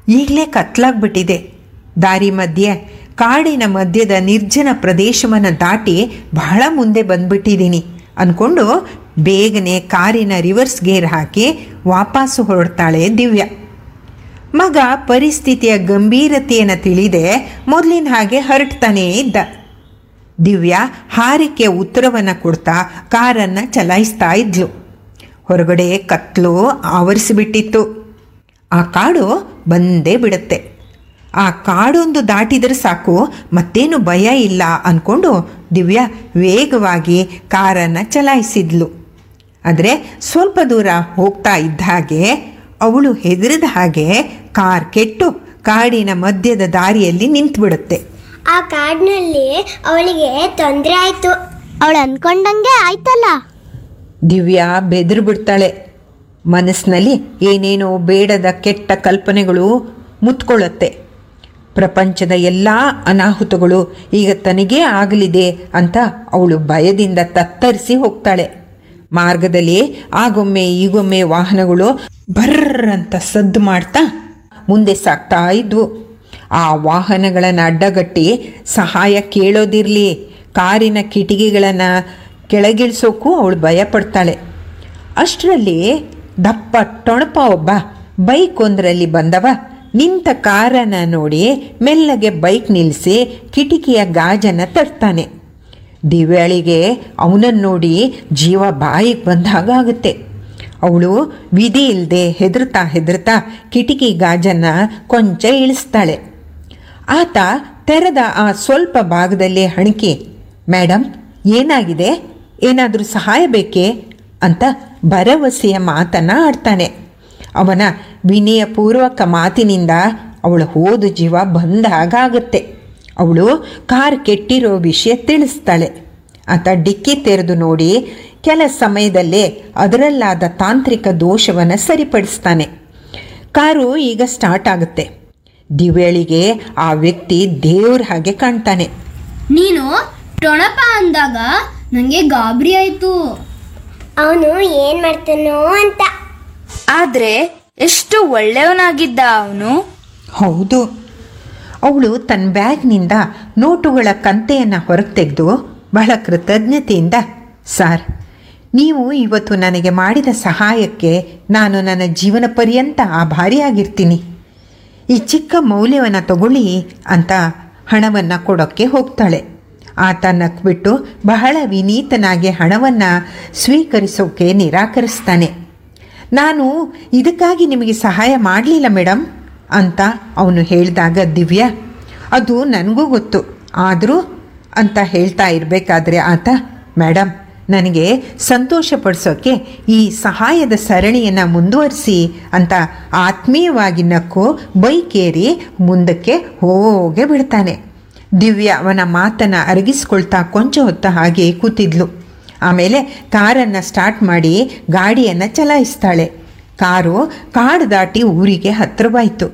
ಈಗಲೇ ಕತ್ಲಾಗ್ಬಿಟ್ಟಿದೆ ದಾರಿ ಮಧ್ಯೆ ಕಾಡಿನ ಮಧ್ಯದ ನಿರ್ಜನ ಪ್ರದೇಶವನ್ನು ದಾಟಿ ಬಹಳ ಮುಂದೆ ಬಂದ್ಬಿಟ್ಟಿದ್ದೀನಿ ಅಂದ್ಕೊಂಡು ಬೇಗನೆ ಕಾರಿನ ರಿವರ್ಸ್ ಗೇರ್ ಹಾಕಿ ವಾಪಸ್ಸು ಹೊರಡ್ತಾಳೆ ದಿವ್ಯಾ ಮಗ ಪರಿಸ್ಥಿತಿಯ ಗಂಭೀರತೆಯನ್ನು ತಿಳಿದೆ ಮೊದಲಿನ ಹಾಗೆ ಹೊರಡ್ತಾನೇ ಇದ್ದ ದಿವ್ಯಾ ಹಾರಿಕೆ ಉತ್ತರವನ್ನು ಕೊಡ್ತಾ ಕಾರನ್ನು ಚಲಾಯಿಸ್ತಾ ಇದ್ಲು ಹೊರಗಡೆ ಕತ್ಲು ಆವರಿಸಿಬಿಟ್ಟಿತ್ತು ಆ ಕಾಡು ಬಂದೇ ಬಿಡುತ್ತೆ ಆ ಕಾಡೊಂದು ದಾಟಿದರೆ ಸಾಕು ಮತ್ತೇನು ಭಯ ಇಲ್ಲ ಅಂದ್ಕೊಂಡು ದಿವ್ಯಾ ವೇಗವಾಗಿ ಕಾರನ್ನು ಚಲಾಯಿಸಿದ್ಲು ಆದರೆ ಸ್ವಲ್ಪ ದೂರ ಹೋಗ್ತಾ ಇದ್ದ ಹಾಗೆ ಅವಳು ಹೆದರಿದ ಹಾಗೆ ಕಾರ್ ಕೆಟ್ಟು ಕಾಡಿನ ಮಧ್ಯದ ದಾರಿಯಲ್ಲಿ ನಿಂತುಬಿಡುತ್ತೆ ಆ ಕಾಡಿನಲ್ಲಿ ಅವಳಿಗೆ ತೊಂದರೆ ಆಯ್ತು ಅವಳು ಅನ್ಕೊಂಡಂಗೆ ಆಯ್ತಲ್ಲ ದಿವ್ಯಾ ಬೆದರು ಬಿಡ್ತಾಳೆ ಮನಸ್ಸಿನಲ್ಲಿ ಏನೇನೋ ಬೇಡದ ಕೆಟ್ಟ ಕಲ್ಪನೆಗಳು ಮುತ್ಕೊಳ್ಳುತ್ತೆ ಪ್ರಪಂಚದ ಎಲ್ಲ ಅನಾಹುತಗಳು ಈಗ ತನಗೇ ಆಗಲಿದೆ ಅಂತ ಅವಳು ಭಯದಿಂದ ತತ್ತರಿಸಿ ಹೋಗ್ತಾಳೆ ಮಾರ್ಗದಲ್ಲಿ ಆಗೊಮ್ಮೆ ಈಗೊಮ್ಮೆ ವಾಹನಗಳು ಬರ್ರ್ ಅಂತ ಸದ್ದು ಮಾಡ್ತಾ ಮುಂದೆ ಸಾಗ್ತಾ ಇದ್ವು ಆ ವಾಹನಗಳನ್ನು ಅಡ್ಡಗಟ್ಟಿ ಸಹಾಯ ಕೇಳೋದಿರಲಿ ಕಾರಿನ ಕಿಟಿಕಿಗಳನ್ನು ಕೆಳಗಿಳಿಸೋಕ್ಕೂ ಅವಳು ಭಯಪಡ್ತಾಳೆ ಅಷ್ಟರಲ್ಲಿ ದಪ್ಪ ಟೊಣಪ ಒಬ್ಬ ಬೈಕ್ ಒಂದರಲ್ಲಿ ಬಂದವ ನಿಂತ ಕಾರನ್ನು ನೋಡಿ ಮೆಲ್ಲಗೆ ಬೈಕ್ ನಿಲ್ಲಿಸಿ ಕಿಟಿಕಿಯ ಗಾಜನ್ನು ತಟ್ತಾನೆ ದಿವ್ಯಾಳಿಗೆ ಅವನನ್ನು ನೋಡಿ ಜೀವ ಬಾಯಿಗೆ ಬಂದಾಗ ಆಗುತ್ತೆ ಅವಳು ವಿಧಿ ಇಲ್ಲದೆ ಹೆದರ್ತಾ ಹೆದರ್ತಾ ಕಿಟಿಕಿ ಗಾಜನ್ನು ಕೊಂಚ ಇಳಿಸ್ತಾಳೆ ಆತ ತೆರೆದ ಆ ಸ್ವಲ್ಪ ಭಾಗದಲ್ಲಿ ಹಣಿಕೆ ಮೇಡಮ್ ಏನಾಗಿದೆ ಏನಾದರೂ ಸಹಾಯ ಬೇಕೇ ಅಂತ ಭರವಸೆಯ ಮಾತನ್ನು ಆಡ್ತಾನೆ ಅವನ ವಿನಯಪೂರ್ವಕ ಮಾತಿನಿಂದ ಅವಳ ಹೋದ ಜೀವ ಬಂದಾಗುತ್ತೆ ಅವಳು ಕಾರ್ ಕೆಟ್ಟಿರೋ ವಿಷಯ ತಿಳಿಸ್ತಾಳೆ ಆತ ಡಿಕ್ಕಿ ತೆರೆದು ನೋಡಿ ಕೆಲ ಸಮಯದಲ್ಲೇ ಅದರಲ್ಲಾದ ತಾಂತ್ರಿಕ ದೋಷವನ್ನು ಸರಿಪಡಿಸ್ತಾನೆ ಕಾರು ಈಗ ಸ್ಟಾರ್ಟ್ ಆಗುತ್ತೆ ದಿವ್ಯಾಳಿಗೆ ಆ ವ್ಯಕ್ತಿ ದೇವ್ರ ಹಾಗೆ ಕಾಣ್ತಾನೆ ನೀನು ಟೊಣಪ ಅಂದಾಗ ನನಗೆ ಗಾಬರಿ ಆಯ್ತು ಅವನು ಏನ್ ಮಾಡ್ತಾನೋ ಅಂತ ಆದ್ರೆ ಎಷ್ಟು ಒಳ್ಳೆಯವನಾಗಿದ್ದ ಅವನು ಹೌದು ಅವಳು ತನ್ನ ಬ್ಯಾಗ್ನಿಂದ ನೋಟುಗಳ ಕಂತೆಯನ್ನು ಹೊರಗೆ ತೆಗೆದು ಬಹಳ ಕೃತಜ್ಞತೆಯಿಂದ ಸಾರ್ ನೀವು ಇವತ್ತು ನನಗೆ ಮಾಡಿದ ಸಹಾಯಕ್ಕೆ ನಾನು ನನ್ನ ಜೀವನ ಪರ್ಯಂತ ಆಭಾರಿಯಾಗಿರ್ತೀನಿ ಈ ಚಿಕ್ಕ ಮೌಲ್ಯವನ್ನು ತಗೊಳ್ಳಿ ಅಂತ ಹಣವನ್ನು ಕೊಡೋಕ್ಕೆ ಹೋಗ್ತಾಳೆ ಆತ ನಕ್ಬಿಟ್ಟು ಬಹಳ ವಿನೀತನಾಗಿ ಹಣವನ್ನು ಸ್ವೀಕರಿಸೋಕೆ ನಿರಾಕರಿಸ್ತಾನೆ ನಾನು ಇದಕ್ಕಾಗಿ ನಿಮಗೆ ಸಹಾಯ ಮಾಡಲಿಲ್ಲ ಮೇಡಮ್ ಅಂತ ಅವನು ಹೇಳಿದಾಗ ದಿವ್ಯಾ ಅದು ನನಗೂ ಗೊತ್ತು ಆದರೂ ಅಂತ ಹೇಳ್ತಾ ಇರಬೇಕಾದ್ರೆ ಆತ ಮೇಡಮ್ ನನಗೆ ಸಂತೋಷಪಡಿಸೋಕ್ಕೆ ಈ ಸಹಾಯದ ಸರಣಿಯನ್ನು ಮುಂದುವರಿಸಿ ಅಂತ ಆತ್ಮೀಯವಾಗಿ ನಕ್ಕು ಬೈಕೇರಿ ಮುಂದಕ್ಕೆ ಹೋಗೇ ಬಿಡ್ತಾನೆ ದಿವ್ಯ ಅವನ ಮಾತನ್ನು ಅರಗಿಸ್ಕೊಳ್ತಾ ಕೊಂಚ ಹೊತ್ತ ಹಾಗೆ ಕೂತಿದ್ಲು ಆಮೇಲೆ ಕಾರನ್ನು ಸ್ಟಾರ್ಟ್ ಮಾಡಿ ಗಾಡಿಯನ್ನು ಚಲಾಯಿಸ್ತಾಳೆ ಕಾರು ಕಾಡು ದಾಟಿ ಊರಿಗೆ ಹತ್ತಿರವಾಯಿತು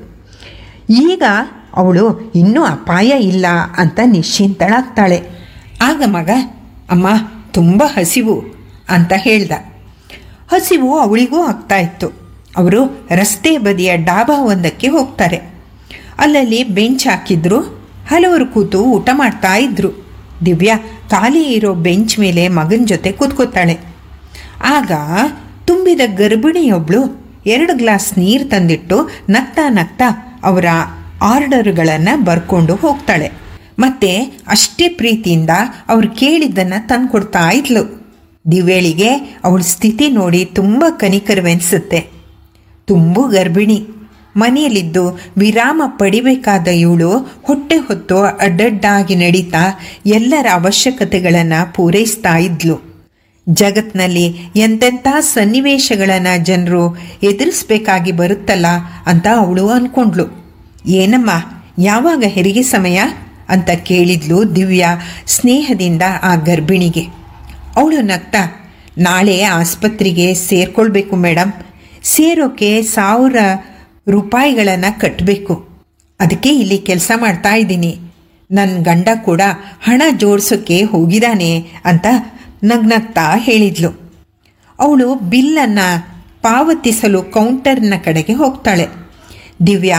ಈಗ ಅವಳು ಇನ್ನೂ ಅಪಾಯ ಇಲ್ಲ ಅಂತ ನಿಶ್ಚಿಂತಳಾಗ್ತಾಳೆ ಆಗ ಮಗ ಅಮ್ಮ ತುಂಬ ಹಸಿವು ಅಂತ ಹೇಳ್ದ ಹಸಿವು ಅವಳಿಗೂ ಆಗ್ತಾ ಇತ್ತು ಅವರು ರಸ್ತೆ ಬದಿಯ ಡಾಬಾ ಒಂದಕ್ಕೆ ಹೋಗ್ತಾರೆ ಅಲ್ಲಲ್ಲಿ ಬೆಂಚ್ ಹಾಕಿದ್ರು ಹಲವರು ಕೂತು ಊಟ ಮಾಡ್ತಾ ಇದ್ರು ದಿವ್ಯಾ ಖಾಲಿ ಇರೋ ಬೆಂಚ್ ಮೇಲೆ ಮಗನ ಜೊತೆ ಕೂತ್ಕೋತಾಳೆ ಆಗ ತುಂಬಿದ ಗರ್ಭಿಣಿಯೊಬ್ಬಳು ಎರಡು ಗ್ಲಾಸ್ ನೀರು ತಂದಿಟ್ಟು ನಗ್ತಾ ನಗ್ತಾ ಅವರ ಆರ್ಡರ್ಗಳನ್ನು ಬರ್ಕೊಂಡು ಹೋಗ್ತಾಳೆ ಮತ್ತೆ ಅಷ್ಟೇ ಪ್ರೀತಿಯಿಂದ ಅವ್ರು ಕೇಳಿದ್ದನ್ನು ತಂದ್ಕೊಡ್ತಾ ಇದ್ಲು ದಿವ್ಯಳಿಗೆ ಅವಳ ಸ್ಥಿತಿ ನೋಡಿ ತುಂಬ ಕನಿಕರವೆನಿಸುತ್ತೆ ತುಂಬು ಗರ್ಭಿಣಿ ಮನೆಯಲ್ಲಿದ್ದು ವಿರಾಮ ಪಡಿಬೇಕಾದ ಇವಳು ಹೊಟ್ಟೆ ಹೊತ್ತು ಅಡ್ಡಡ್ಡಾಗಿ ನಡೀತಾ ಎಲ್ಲರ ಅವಶ್ಯಕತೆಗಳನ್ನು ಪೂರೈಸ್ತಾ ಇದ್ಲು ಜಗತ್ನಲ್ಲಿ ಎಂತೆಂಥ ಸನ್ನಿವೇಶಗಳನ್ನು ಜನರು ಎದುರಿಸ್ಬೇಕಾಗಿ ಬರುತ್ತಲ್ಲ ಅಂತ ಅವಳು ಅಂದ್ಕೊಂಡ್ಳು ಏನಮ್ಮ ಯಾವಾಗ ಹೆರಿಗೆ ಸಮಯ ಅಂತ ಕೇಳಿದ್ಲು ದಿವ್ಯಾ ಸ್ನೇಹದಿಂದ ಆ ಗರ್ಭಿಣಿಗೆ ಅವಳು ನಗ್ತಾ ನಾಳೆ ಆಸ್ಪತ್ರೆಗೆ ಸೇರ್ಕೊಳ್ಬೇಕು ಮೇಡಮ್ ಸೇರೋಕೆ ಸಾವಿರ ರೂಪಾಯಿಗಳನ್ನು ಕಟ್ಟಬೇಕು ಅದಕ್ಕೆ ಇಲ್ಲಿ ಕೆಲಸ ಮಾಡ್ತಾ ಇದ್ದೀನಿ ನನ್ನ ಗಂಡ ಕೂಡ ಹಣ ಜೋಡಿಸೋಕ್ಕೆ ಹೋಗಿದ್ದಾನೆ ಅಂತ ನಗ್ನಗ್ತಾ ಹೇಳಿದ್ಲು ಅವಳು ಬಿಲ್ಲನ್ನು ಪಾವತಿಸಲು ಕೌಂಟರ್ನ ಕಡೆಗೆ ಹೋಗ್ತಾಳೆ ದಿವ್ಯಾ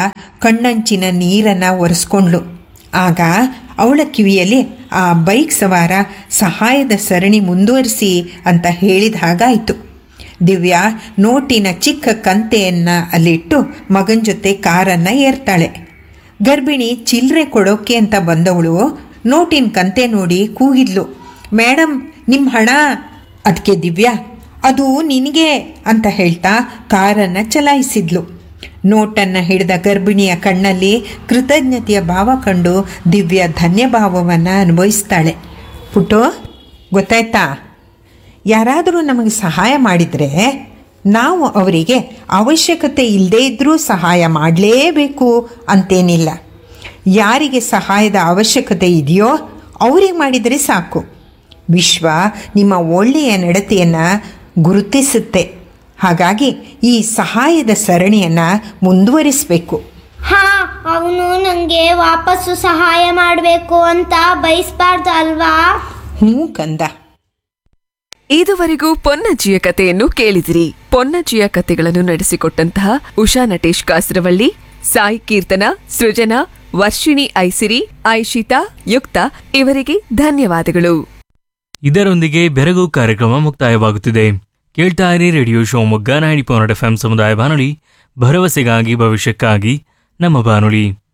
ಕಣ್ಣಂಚಿನ ನೀರನ್ನು ಒರೆಸ್ಕೊಂಡ್ಳು ಆಗ ಅವಳ ಕಿವಿಯಲ್ಲಿ ಆ ಬೈಕ್ ಸವಾರ ಸಹಾಯದ ಸರಣಿ ಮುಂದುವರಿಸಿ ಅಂತ ಹೇಳಿದ ಹಾಗಾಯಿತು ದಿವ್ಯಾ ನೋಟಿನ ಚಿಕ್ಕ ಕಂತೆಯನ್ನು ಅಲ್ಲಿಟ್ಟು ಮಗನ ಜೊತೆ ಕಾರನ್ನು ಏರ್ತಾಳೆ ಗರ್ಭಿಣಿ ಚಿಲ್ಲರೆ ಕೊಡೋಕೆ ಅಂತ ಬಂದವಳು ನೋಟಿನ ಕಂತೆ ನೋಡಿ ಕೂಗಿದ್ಲು ಮೇಡಮ್ ನಿಮ್ಮ ಹಣ ಅದಕ್ಕೆ ದಿವ್ಯಾ ಅದು ನಿನಗೆ ಅಂತ ಹೇಳ್ತಾ ಕಾರನ್ನು ಚಲಾಯಿಸಿದ್ಲು ನೋಟನ್ನು ಹಿಡಿದ ಗರ್ಭಿಣಿಯ ಕಣ್ಣಲ್ಲಿ ಕೃತಜ್ಞತೆಯ ಭಾವ ಕಂಡು ದಿವ್ಯ ಧನ್ಯಭಾವವನ್ನು ಅನುಭವಿಸ್ತಾಳೆ ಪುಟ್ಟು ಗೊತ್ತಾಯ್ತಾ ಯಾರಾದರೂ ನಮಗೆ ಸಹಾಯ ಮಾಡಿದರೆ ನಾವು ಅವರಿಗೆ ಅವಶ್ಯಕತೆ ಇಲ್ಲದೇ ಇದ್ದರೂ ಸಹಾಯ ಮಾಡಲೇಬೇಕು ಅಂತೇನಿಲ್ಲ ಯಾರಿಗೆ ಸಹಾಯದ ಅವಶ್ಯಕತೆ ಇದೆಯೋ ಅವರಿಗೆ ಮಾಡಿದರೆ ಸಾಕು ವಿಶ್ವ ನಿಮ್ಮ ಒಳ್ಳೆಯ ನಡತೆಯನ್ನು ಗುರುತಿಸುತ್ತೆ ಹಾಗಾಗಿ ಈ ಸಹಾಯದ ಸರಣಿಯನ್ನು ಮುಂದುವರಿಸಬೇಕು ಹಾ ಅವನು ನನಗೆ ವಾಪಸ್ಸು ಸಹಾಯ ಮಾಡಬೇಕು ಅಂತ ಬಯಸ್ಬಾರ್ದು ಅಲ್ವಾ ಹ್ಞೂ ಕಂದ ಇದುವರೆಗೂ ಪೊನ್ನಜ್ಜಿಯ ಕಥೆಯನ್ನು ಕೇಳಿದಿರಿ ಪೊನ್ನಜ್ಜಿಯ ಕಥೆಗಳನ್ನು ನಡೆಸಿಕೊಟ್ಟಂತಹ ಉಷಾ ನಟೇಶ್ ಕಾಸರವಳ್ಳಿ ಸಾಯಿ ಕೀರ್ತನ ಸೃಜನಾ ವರ್ಷಿಣಿ ಐಸಿರಿ ಐಶಿತಾ ಯುಕ್ತ ಇವರಿಗೆ ಧನ್ಯವಾದಗಳು ಇದರೊಂದಿಗೆ ಬೆರಗು ಕಾರ್ಯಕ್ರಮ ಮುಕ್ತಾಯವಾಗುತ್ತಿದೆ ಕೇಳ್ತಾ ಇರಿ radio Shivamogga ninety point F M ಸಮುದಾಯ ಬಾನುಲಿ ಭರವಸೆಗಾಗಿ ಭವಿಷ್ಯಕ್ಕಾಗಿ ನಮ್ಮ ಬಾನುಲಿ